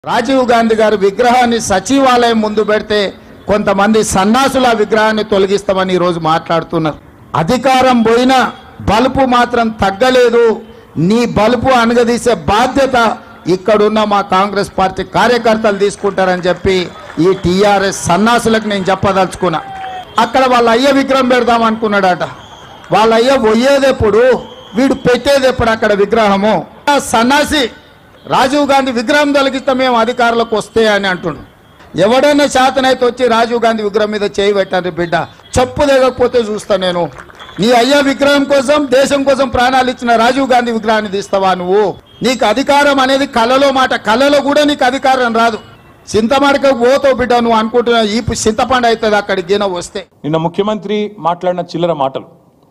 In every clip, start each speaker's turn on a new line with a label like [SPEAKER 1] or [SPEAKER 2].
[SPEAKER 1] రాజీవ్ గాంధీ గారి విగ్రహాన్ని సచివాలయం ముందు పెడితే కొంతమంది సన్నాసుల విగ్రహాన్ని తొలగిస్తామని ఈరోజు మాట్లాడుతున్నారు అధికారం పోయినా బలుపు మాత్రం తగ్గలేదు నీ బలుపు అనగదీసే బాధ్యత ఇక్కడున్న మా కాంగ్రెస్ పార్టీ కార్యకర్తలు తీసుకుంటారని చెప్పి ఈ టీఆర్ఎస్ సన్నాసులకు నేను చెప్పదలుచుకున్నా అక్కడ వాళ్ళ అయ్య విగ్రహం పెడదాం అనుకున్నాడట వాళ్ళ అయ్య పోయేదెప్పుడు వీడు పెట్టేదెప్పుడు అక్కడ విగ్రహము ఆ సన్నాసి రాజీవ్ గాంధీ విగ్రహం తొలగిస్తే మేము అధికారులకు వస్తే అని అంటుండు ఎవడైనా శాతనైతే వచ్చి రాజీవ్ గాంధీ విగ్రహం మీద చేయి పెట్టండి బిడ్డ చెప్పు దిగకపోతే చూస్తా నేను నీ అయ్యా విగ్రహం కోసం దేశం కోసం ప్రాణాలు ఇచ్చిన రాజీవ్ గాంధీ విగ్రహాన్ని తీస్తావా నువ్వు నీకు అధికారం అనేది కళలో మాట కళలో కూడా నీకు అధికారం రాదు చింతమడక పోతావు బిడ్డ నువ్వు అనుకుంటున్నా ఈ చింతపండు అవుతుంది అక్కడికి గిన వస్తే
[SPEAKER 2] నిన్న ముఖ్యమంత్రి మాట్లాడిన చిల్లర మాటలు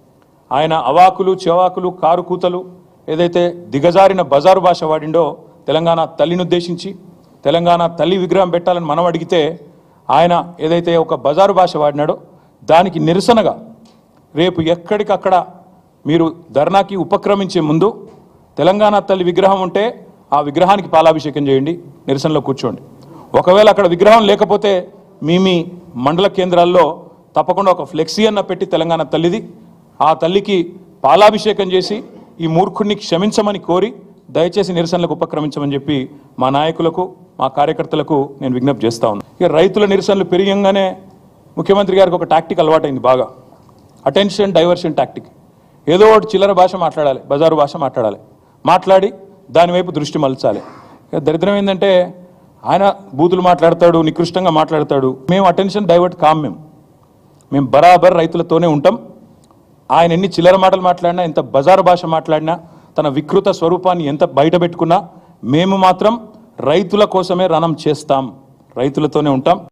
[SPEAKER 2] ఆయన అవాకులు చెవాకులు కారు కూతలు ఏదైతే దిగజారిన బజారు భాష వాడిండో తెలంగాణ తల్లిని ఉద్దేశించి తెలంగాణ తల్లి విగ్రహం పెట్టాలని మనం అడిగితే ఆయన ఏదైతే ఒక బజారు భాష వాడినాడో దానికి నిరసనగా రేపు ఎక్కడికక్కడ మీరు ధర్నాకి ఉపక్రమించే ముందు తెలంగాణ తల్లి విగ్రహం ఉంటే ఆ విగ్రహానికి పాలాభిషేకం చేయండి నిరసనలో కూర్చోండి ఒకవేళ అక్కడ విగ్రహం లేకపోతే మీ మీ మండల కేంద్రాల్లో తప్పకుండా ఒక ఫ్లెక్సీ అన్న పెట్టి తెలంగాణ తల్లిది ఆ తల్లికి పాలాభిషేకం చేసి ఈ మూర్ఖుడిని క్షమించమని కోరి దయచేసి నిరసనలకు ఉపక్రమించమని చెప్పి మా నాయకులకు మా కార్యకర్తలకు నేను విజ్ఞప్తి చేస్తా ఉన్నాను ఇక రైతుల నిరసనలు పెరిగంగానే ముఖ్యమంత్రి గారికి ఒక టాక్టిక్ అలవాటైంది బాగా అటెన్షన్ డైవర్షన్ టాక్టిక్ ఏదో ఒకటి చిల్లర భాష మాట్లాడాలి బజారు భాష మాట్లాడాలి మాట్లాడి దాని వైపు దృష్టి మలచాలి ఇక దరిద్రం ఏంటంటే ఆయన బూతులు మాట్లాడతాడు నికృష్టంగా మాట్లాడతాడు మేము అటెన్షన్ డైవర్ట్ కాం మేము మేము బరాబర్ రైతులతోనే ఉంటాం ఆయన ఎన్ని చిల్లర మాటలు మాట్లాడినా ఎంత బజారు భాష మాట్లాడినా తన వికృత స్వరూపాన్ని ఎంత బయట పెట్టుకున్నా మేము మాత్రం రైతుల కోసమే రణం చేస్తాం రైతులతోనే ఉంటాం